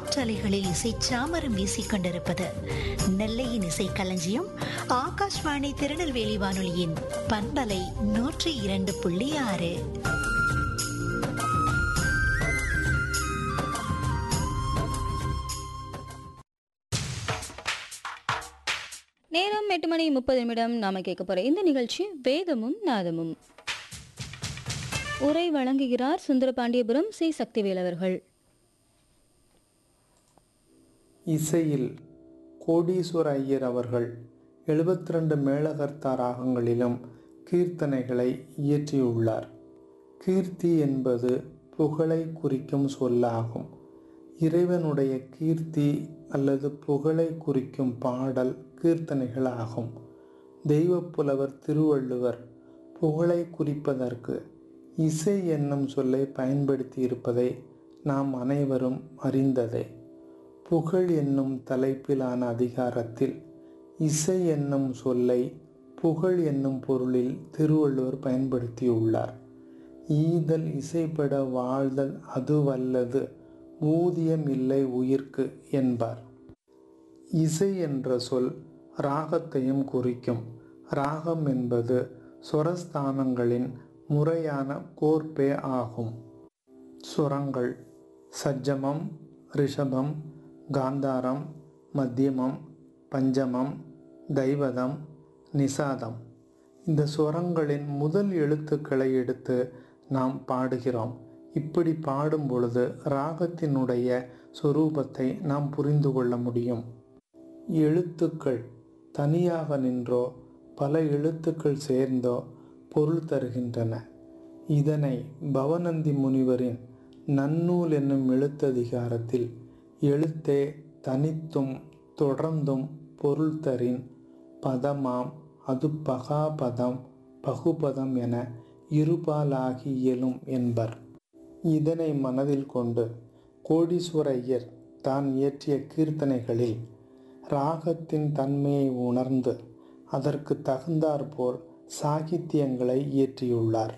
காற்றலைகளில் இசை சாமரம் வீசிக் கொண்டிருப்பது நெல்லையின் இசை களஞ்சியம் ஆகாஷ்வாணி திருநெல்வேலி வானொலியின் பண்பலை நூற்றி இரண்டு புள்ளி ஆறு நேரம் எட்டு மணி முப்பது நிமிடம் நாம கேட்க போற இந்த நிகழ்ச்சி வேதமும் நாதமும் உரை வழங்குகிறார் சுந்தரபாண்டியபுரம் சி சக்திவேல் அவர்கள் இசையில் கோடீஸ்வர ஐயர் அவர்கள் 72 மேளகர்த்தா ராகங்களிலும் கீர்த்தனைகளை இயற்றியுள்ளார் கீர்த்தி என்பது புகழை குறிக்கும் சொல்லாகும் இறைவனுடைய கீர்த்தி அல்லது புகழை குறிக்கும் பாடல் கீர்த்தனைகள் ஆகும் தெய்வப்புலவர் திருவள்ளுவர் புகழை குறிப்பதற்கு இசை என்னும் சொல்லை பயன்படுத்தி இருப்பதை நாம் அனைவரும் அறிந்ததே புகழ் என்னும் தலைப்பிலான அதிகாரத்தில் இசை என்னும் சொல்லை புகழ் என்னும் பொருளில் திருவள்ளுவர் பயன்படுத்தியுள்ளார் ஈதல் இசைப்பட வாழ்தல் அதுவல்லது ஊதியம் இல்லை உயிர்க்கு என்பார் இசை என்ற சொல் ராகத்தையும் குறிக்கும் ராகம் என்பது சுரஸ்தானங்களின் முறையான கோர்ப்பே ஆகும் சுரங்கள் சஜ்ஜமம் ரிஷபம் காந்தாரம் மத்தியமம் பஞ்சமம் தைவதம் நிசாதம் இந்த சுரங்களின் முதல் எழுத்துக்களை எடுத்து நாம் பாடுகிறோம் இப்படி பாடும் பொழுது ராகத்தினுடைய சொரூபத்தை நாம் புரிந்து கொள்ள முடியும் எழுத்துக்கள் தனியாக நின்றோ பல எழுத்துக்கள் சேர்ந்தோ பொருள் தருகின்றன இதனை பவனந்தி முனிவரின் நன்னூல் என்னும் எழுத்ததிகாரத்தில் எழுத்தே தனித்தும் தொடர்ந்தும் பொருள் தரின் பதமாம் அது பகாபதம் பகுபதம் என இருபாலாகி இயலும் என்பர் இதனை மனதில் கொண்டு கோடீஸ்வர ஐயர் தான் இயற்றிய கீர்த்தனைகளில் ராகத்தின் தன்மையை உணர்ந்து அதற்கு தகுந்தாற்போல் சாகித்தியங்களை இயற்றியுள்ளார்